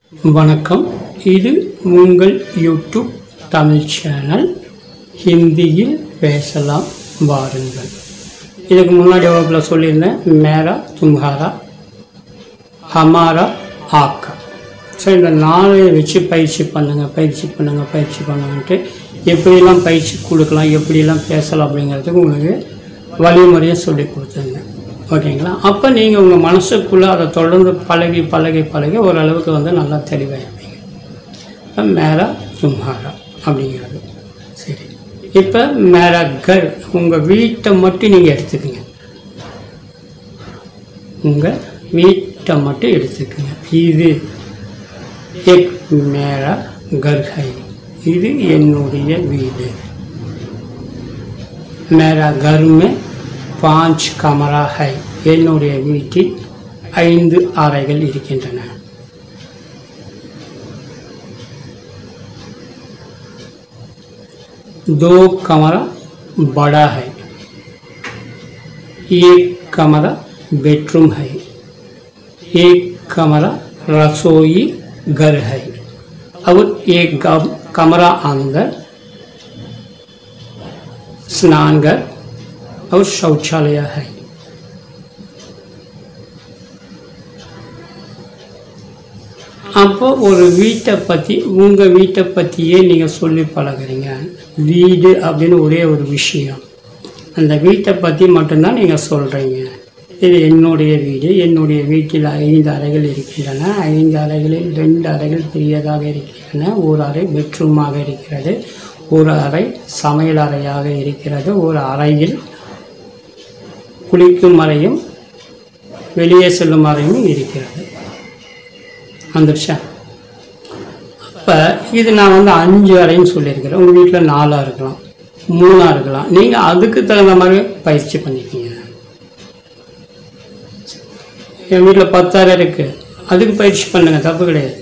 வணக்கம் இது உங்கள் யூடியூப் தமிழ் சேனல் ஹிந்தியில் பேசலாம் வாருங்கள் இதுக்கு முன்னாடி வகுப்பில் சொல்லியிருந்தேன் மேரா தும்ஹாரா ஹமாரா ஆக்கா ஸோ இந்த நாளையை வச்சு பயிற்சி பண்ணுங்கள் பயிற்சி பண்ணுங்கள் பயிற்சி பண்ணுங்கன்ட்டு எப்படிலாம் பயிற்சி கொடுக்கலாம் எப்படிலாம் பேசலாம் அப்படிங்கிறதுக்கு உங்களுக்கு வழிமுறையை சொல்லி கொடுத்துருங்க ஓகேங்களா அப்போ நீங்கள் உங்கள் மனசுக்குள்ளே அதை தொடர்ந்து பழகி பழகி பழகி ஓரளவுக்கு வந்து நல்லா தெளிவாயிருப்பீங்க இப்போ மேரா தும்ஹாரா அப்படிங்கிறது சரி இப்போ மேரா கர் உங்கள் வீட்டை மட்டும் நீங்கள் எடுத்துக்கங்க உங்கள் வீட்டை மட்டும் எடுத்துக்கங்க இது எக் மேரா கர் ஹை இது என்னுடைய வீடு மேரா घर में பாஞ்ச் கமரா ஹை என்னுடைய வீட்டில் ஐந்து அறைகள் இருக்கின்றன दो कमरा बड़ा है एक कमरा बेडरूम है एक कमरा रसोई घर है और एक गम- कमरा अंदर स्नान घर और शौचालय है அப்போ ஒரு வீட்டை பற்றி உங்கள் வீட்டை பற்றியே நீங்கள் சொல்லி பழகுறீங்க வீடு அப்படின்னு ஒரே ஒரு விஷயம் அந்த வீட்டை பற்றி மட்டும்தான் நீங்கள் சொல்கிறீங்க இது என்னுடைய வீடு என்னுடைய வீட்டில் ஐந்து அறைகள் இருக்கின்றன ஐந்து அறைகளில் ரெண்டு அறைகள் பெரியதாக இருக்கின்றன ஒரு அறை பெட்ரூமாக இருக்கிறது ஒரு அறை சமையல் அறையாக இருக்கிறது ஒரு அறையில் குளிக்கும் அறையும் வெளியே செல்லும் அறையும் இருக்கிறது வந்துருச்சா அப்போ இது நான் வந்து அஞ்சு அறைன்னு சொல்லியிருக்கிறேன் உங்கள் வீட்டில் நாலாக இருக்கலாம் மூணாக இருக்கலாம் நீங்கள் அதுக்கு தகுந்த மாதிரி பயிற்சி பண்ணிக்கோங்க என் வீட்டில் பத்து அறை இருக்குது அதுக்கு பயிற்சி பண்ணுங்க தப்பு கிடையாது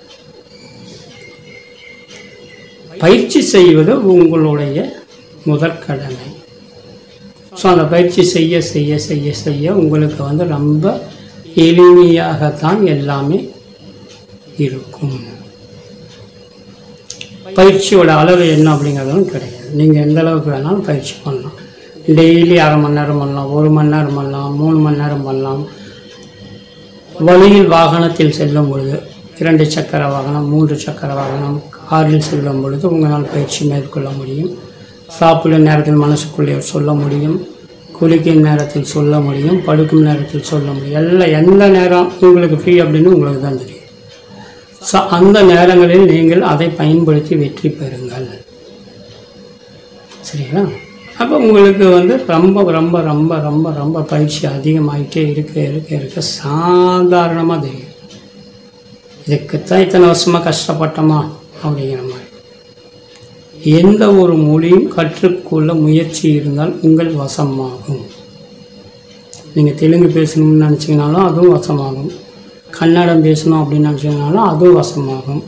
பயிற்சி செய்வது உங்களுடைய முதற்கடமை ஸோ அந்த பயிற்சி செய்ய செய்ய செய்ய செய்ய உங்களுக்கு வந்து ரொம்ப எளிமையாகத்தான் எல்லாமே இருக்கும் பயிற்சியோட அளவு என்ன அப்படிங்கிறதும் கிடையாது நீங்கள் எந்த அளவுக்கு வேணாலும் பயிற்சி பண்ணலாம் டெய்லி அரை மணி நேரம் பண்ணலாம் ஒரு மணி நேரம் பண்ணலாம் மூணு மணி நேரம் பண்ணலாம் வழியில் வாகனத்தில் செல்லும் பொழுது இரண்டு சக்கர வாகனம் மூன்று சக்கர வாகனம் காரில் செல்லும் பொழுது உங்களால் பயிற்சி மேற்கொள்ள முடியும் சாப்பிடும் நேரத்தில் மனசுக்குள்ளே சொல்ல முடியும் குளிக்கும் நேரத்தில் சொல்ல முடியும் படுக்கும் நேரத்தில் சொல்ல முடியும் எல்லாம் எந்த நேரம் உங்களுக்கு ஃப்ரீ அப்படின்னு உங்களுக்கு தான் தெரியும் ஸோ அந்த நேரங்களில் நீங்கள் அதை பயன்படுத்தி வெற்றி பெறுங்கள் சரிங்களா அப்போ உங்களுக்கு வந்து ரொம்ப ரொம்ப ரொம்ப ரொம்ப ரொம்ப பயிற்சி அதிகமாகிட்டே இருக்க இருக்க இருக்க சாதாரணமாக தெரியும் இதுக்குத்தான் இத்தனை வருஷமாக கஷ்டப்பட்டோமா அப்படிங்கிற மாதிரி எந்த ஒரு மொழியும் கற்றுக்கொள்ள முயற்சி இருந்தால் உங்கள் வசமாகும் நீங்கள் தெலுங்கு பேசணும்னு நினச்சிங்கனாலும் அதுவும் வசமாகும் கன்னடம் பேசணும் அப்படின்னு நினச்சிங்கனாலும் அதுவும் வசமாகும்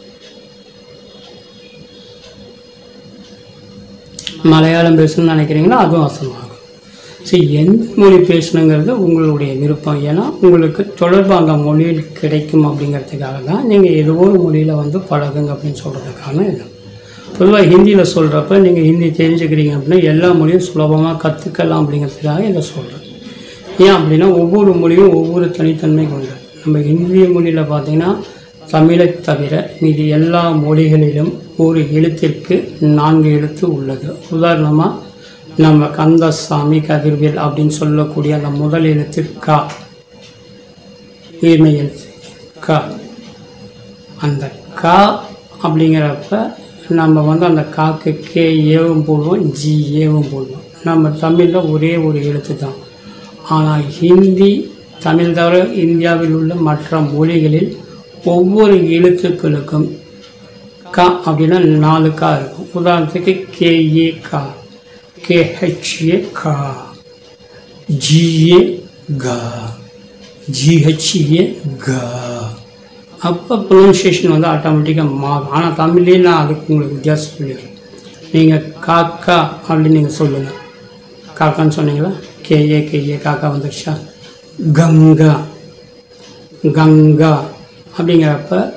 மலையாளம் பேசணும்னு நினைக்கிறீங்களோ அதுவும் வசமாகும் சரி எந்த மொழி பேசணுங்கிறது உங்களுடைய விருப்பம் ஏன்னா உங்களுக்கு தொடர்பு அந்த மொழியில் கிடைக்கும் அப்படிங்கிறதுக்காக தான் நீங்கள் ஏதோ ஒரு மொழியில் வந்து பழகுங்க அப்படின்னு சொல்கிறதுக்கான இது பொதுவாக ஹிந்தியில் சொல்கிறப்ப நீங்கள் ஹிந்தி தெரிஞ்சுக்கிறீங்க அப்படின்னா எல்லா மொழியும் சுலபமாக கற்றுக்கலாம் அப்படிங்கிறதுக்காக இதை சொல்கிறேன் ஏன் அப்படின்னா ஒவ்வொரு மொழியும் ஒவ்வொரு தனித்தன்மை கொண்டது நம்ம இந்திய மொழியில் பார்த்தீங்கன்னா தமிழை தவிர மீதி எல்லா மொழிகளிலும் ஒரு எழுத்திற்கு நான்கு எழுத்து உள்ளது உதாரணமாக நம்ம கந்தசாமி கதிர்வேல் அப்படின்னு சொல்லக்கூடிய அந்த முதல் எழுத்து க உயிர்மை எழுத்து க அந்த க அப்படிங்கிறப்ப நம்ம வந்து அந்த காக்கு கே ஏவும் போடுவோம் ஜி ஏவும் போடுவோம் நம்ம தமிழில் ஒரே ஒரு எழுத்து தான் ஆனால் ஹிந்தி தமிழ் தவிர இந்தியாவில் உள்ள மற்ற மொழிகளில் ஒவ்வொரு எழுத்துக்களுக்கும் க அப்படின்னா நாலு கா இருக்கும் உதாரணத்துக்கு கேஏ கா கேஹெச்ஏ கா ஜிஏ கா ஜிஹெச்ஏ கா அப்போ ப்ரொனன்சியேஷன் வந்து ஆட்டோமேட்டிக்காக மாறும் ஆனால் தமிழ்லேயே நான் அதுக்கு உங்களுக்கு வித்தியாசம் சொல்லிடுறேன் நீங்கள் காக்கா அப்படின்னு நீங்கள் சொல்லுங்கள் காக்கான்னு சொன்னீங்களா கேஏ கேஏ காக்கா வந்துருச்சா கங்கா கங்கா அப்படிங்கிறப்ப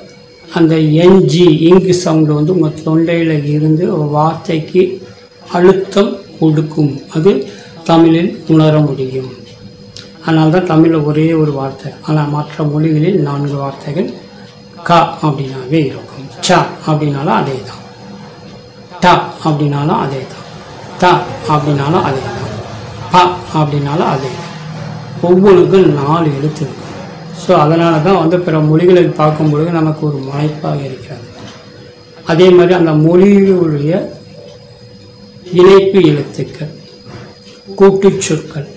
அந்த என்ஜி இங்கு சவுண்டு வந்து உங்கள் தொண்டையில் இருந்து வார்த்தைக்கு அழுத்தம் கொடுக்கும் அது தமிழில் உணர முடியும் அதனால தான் தமிழில் ஒரே ஒரு வார்த்தை ஆனால் மற்ற மொழிகளில் நான்கு வார்த்தைகள் க அப்படின்னாவே இருக்கும் ச அப்படின்னாலும் அதே தான் ட அப்படின்னாலும் அதே தான் த அப்படின்னாலும் அதே தான் ப அப்படின்னாலும் அதே தான் ஒவ்வொருக்கும் நாலு எழுத்து இருக்கும் ஸோ அதனால தான் வந்து பிற மொழிகளை பார்க்கும் பொழுது நமக்கு ஒரு முனைப்பாக இருக்கிறது அதே மாதிரி அந்த மொழியுடைய இணைப்பு எழுத்துக்கள் கூட்டுச் சொற்கள்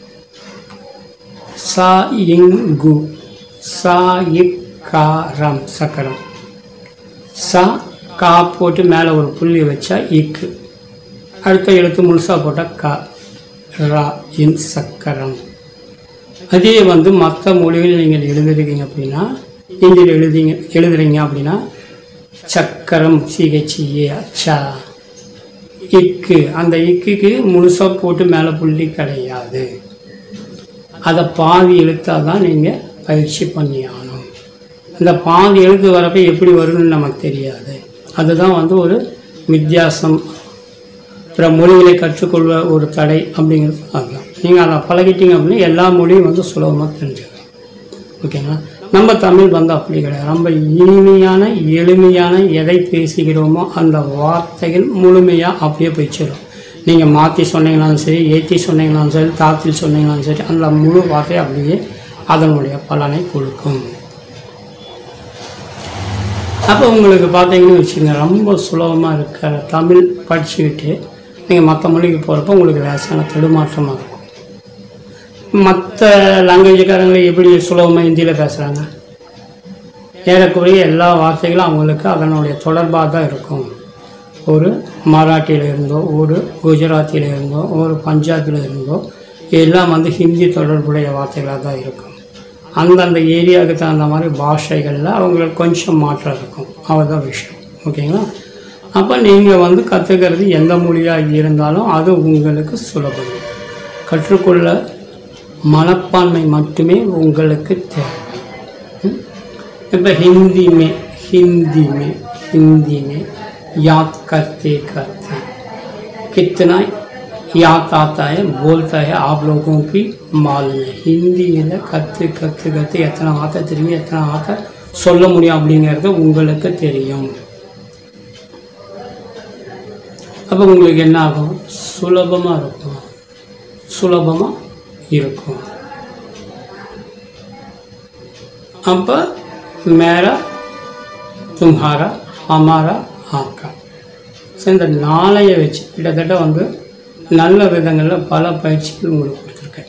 சா இங்கு சா இக் கா ரம் சக்கரம் சா கா போட்டு மேலே ஒரு புள்ளி வச்சா இக்கு அடுத்த எழுத்து முழுசாக போட்டால் கா ரா இன் சக்கரம் அதே வந்து மற்ற மொழிகள் நீங்கள் எழுதுறீங்க அப்படின்னா இந்தியில் எழுதிங்க எழுதுறீங்க அப்படின்னா சக்கரம் சிஹெச்ஏ அச்சா இக்கு அந்த இக்குக்கு முழுசாக போட்டு மேலே புள்ளி கிடையாது அதை பாதி எழுத்தாக தான் நீங்கள் பயிற்சி பண்ணி ஆகணும் அந்த பாதி எழுத்து வரப்போ எப்படி வரும்னு நமக்கு தெரியாது அதுதான் வந்து ஒரு வித்தியாசம் பிற மொழிகளை கற்றுக்கொள்வ ஒரு தடை அப்படிங்கிறது அதுதான் நீங்கள் அதை பழகிட்டீங்க அப்படின்னா எல்லா மொழியும் வந்து சுலபமாக தெரிஞ்சுக்கலாம் ஓகேங்களா நம்ம தமிழ் வந்து அப்படி கிடையாது ரொம்ப இனிமையான எளிமையான எதை பேசுகிறோமோ அந்த வார்த்தைகள் முழுமையாக அப்படியே போய் சேரும் நீங்கள் மாற்றி சொன்னீங்கனாலும் சரி ஏற்றி சொன்னீங்கனாலும் சரி தாத்தில் சொன்னீங்கனாலும் சரி அந்த முழு வார்த்தை அப்படியே அதனுடைய பலனை கொடுக்கும் அப்போ உங்களுக்கு பார்த்தீங்கன்னு வச்சுக்கோங்க ரொம்ப சுலபமாக இருக்கிற தமிழ் படிச்சுக்கிட்டு நீங்கள் மற்ற மொழிக்கு போகிறப்போ உங்களுக்கு லேசான தடுமாற்றமாக இருக்கும் மற்ற லாங்குவேஜுக்காரங்க எப்படி சுலபமாக ஹிந்தியில் பேசுகிறாங்க ஏறக்குறைய எல்லா வார்த்தைகளும் அவங்களுக்கு அதனுடைய தொடர்பாக தான் இருக்கும் ஒரு மராட்டியில் இருந்தோ ஒரு குஜராத்தியில் இருந்தோ ஒரு பஞ்சாபில் இருந்தோ எல்லாம் வந்து ஹிந்தி தொடர்புடைய வார்த்தைகளாக தான் இருக்கும் அந்தந்த ஏரியாவுக்கு தகுந்த மாதிரி பாஷைகளில் அவங்களுக்கு கொஞ்சம் மாற்றம் இருக்கும் அவ்வளோதான் விஷயம் ஓகேங்களா அப்போ நீங்கள் வந்து கற்றுக்கிறது எந்த மொழியாக இருந்தாலும் அது உங்களுக்கு சுலபம் கற்றுக்கொள்ள மனப்பான்மை மட்டுமே உங்களுக்கு தேவை ம்? இப்போ हिंदी में हिंदी में हिंदी में याद करते करते कितना याद आता है बोलता है आप लोगों की मालूम है ஹிந்தியில் கற்று கற்று கற்று எத்தனை வார்த்தை தெரியும் எத்தனை வார்த்தை சொல்ல முடியும் அப்படிங்கிறது உங்களுக்கு தெரியும் அப்போ உங்களுக்கு என்ன ஆகும் சுலபமாக இருக்கும் சுலபமாக இருக்கும் அப்போ மேரா தும்ஹாரா ஹமாரா ஆக்கா ஸோ இந்த நாளையை வச்சு கிட்டத்தட்ட வந்து நல்ல விதங்களில் பல பயிற்சிகள் உங்களுக்கு கொடுத்துருக்கேன்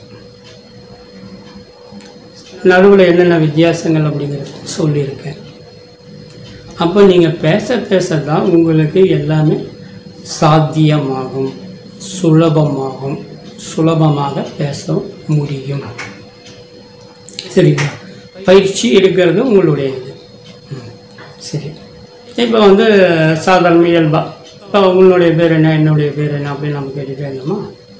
நடுவில் என்னென்ன வித்தியாசங்கள் அப்படிங்கிறத சொல்லியிருக்கேன் அப்போ நீங்கள் பேச பேச தான் உங்களுக்கு எல்லாமே சாத்தியமாகும் சுலபமாகும் சுலபமாக பேச முடியும் சரிங்களா பயிற்சி எடுக்கிறது உங்களுடைய இது ம், சரி இப்போ வந்து சாதாரண இயல்பா இப்போ உன்னுடைய பேர் என்ன என்னுடைய பேர் என்ன அப்படின்னு நம்ம கேட்டுட்டே இருந்தோமா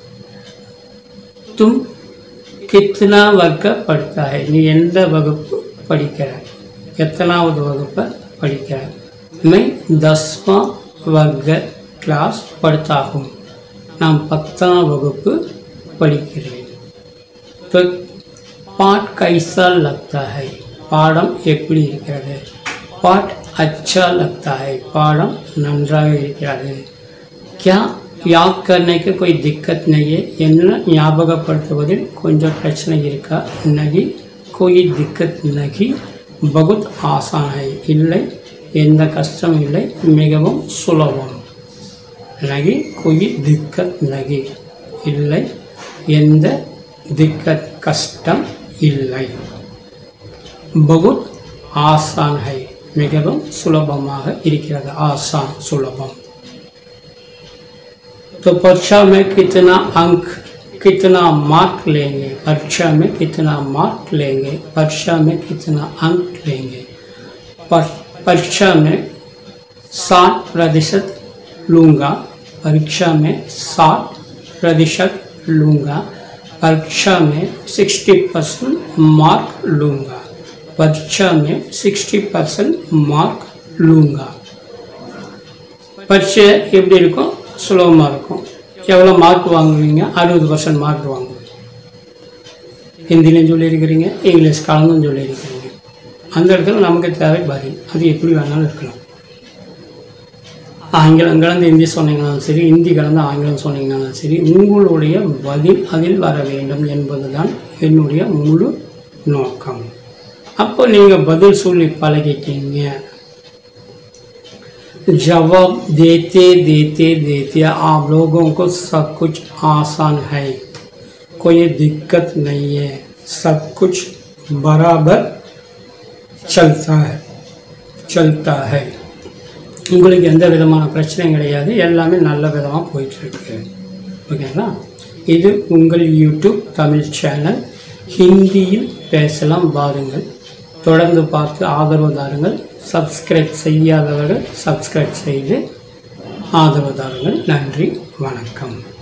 தும் கித்னா வர்க்க படுத்தா है நீ எந்த வகுப்பு படிக்கிற எத்தனாவது வகுப்பை படிக்கிற மை தஸ்மா வர்க்க கிளாஸ் படுத்தாகும் நான் பத்தாம் வகுப்பு படிக்கிறேன் तो पाठ कैसा लगता है பாடம் எப்படி இருக்கிறது பாட் अच्छा लगता है பாடம் நன்றாக இருக்கிறது क्या याद करने के कोई दिक्कत नहीं है என்ன ஞாபகப்படுத்துவதில் கொஞ்சம் பிரச்சனை இருக்கா नहीं कोई दिक्कत नहीं बहुत आसान है இல்லை எந்த கஷ்டம் இல்லை மிகவும் சுலபம் नहीं कोई दिक्कत नहीं இல்லை எந்த திக்கத் கஷ்டம் இல்லை பகுத் ஆசான் ஹை மிகவும் சுலபமாக இருக்கிறது ஆசான் சுலபம் तो परीक्षा में कितना अंक कितना मार्क लेंगे परीक्षा में कितना मार्क लेंगे परीक्षा में कितना अंक लेंगे पर- परीक्षा में साठ प्रतिशत लूँगा परीक्षा में साठ प्रतिशत लूँगा परीक्षा में सिक्सटी परसेंट मार्क लूँगा परीक्षा में 60 परसेंट मार्क लूँगा பரீட்சை எப்படி இருக்கும் சுலபமாக இருக்கும் எவ்வளோ மார்க் வாங்குவீங்க அறுபது பர்சன்ட் மார்க் வாங்குவீங்க ஹிந்திலையும் சொல்லியிருக்கிறீங்க இங்கிலீஷ் கலந்தும் சொல்லியிருக்கிறீங்க அந்த இடத்துல நமக்கு தேவை பதில் அது எப்படி வேணாலும் இருக்கலாம் ஆங்கிலம் கலந்து ஹிந்தி சொன்னீங்கனாலும் சரி ஹிந்தி கலந்து ஆங்கிலம் சொன்னீங்கனாலும் சரி உங்களுடைய பதில் அதில் வர வேண்டும் என்பதுதான் என்னுடைய முழு நோக்கம் அப்போ நீங்கள் பதில் சொல்லி பழகிட்டீங்க जवाब देते देते देते आप लोगों को सब कुछ आसान है कोई दिक्कत नहीं है सब कुछ बराबर चलता है चलता है உங்களுக்கு எந்த விதமான பிரச்சனையும் கிடையாது எல்லாமே நல்ல விதமாக போயிட்டுருக்கு ஓகேங்களா இது உங்கள் யூடியூப் தமிழ் சேனல் ஹிந்தியில் பேசலாம் பாருங்கள் தொடர்ந்து பார்த்து ஆதரவு தாருங்கள் சப்ஸ்கிரைப் செய்யாதவர்கள் சப்ஸ்கிரைப் செய்து ஆதரவு தாருங்கள் நன்றி வணக்கம்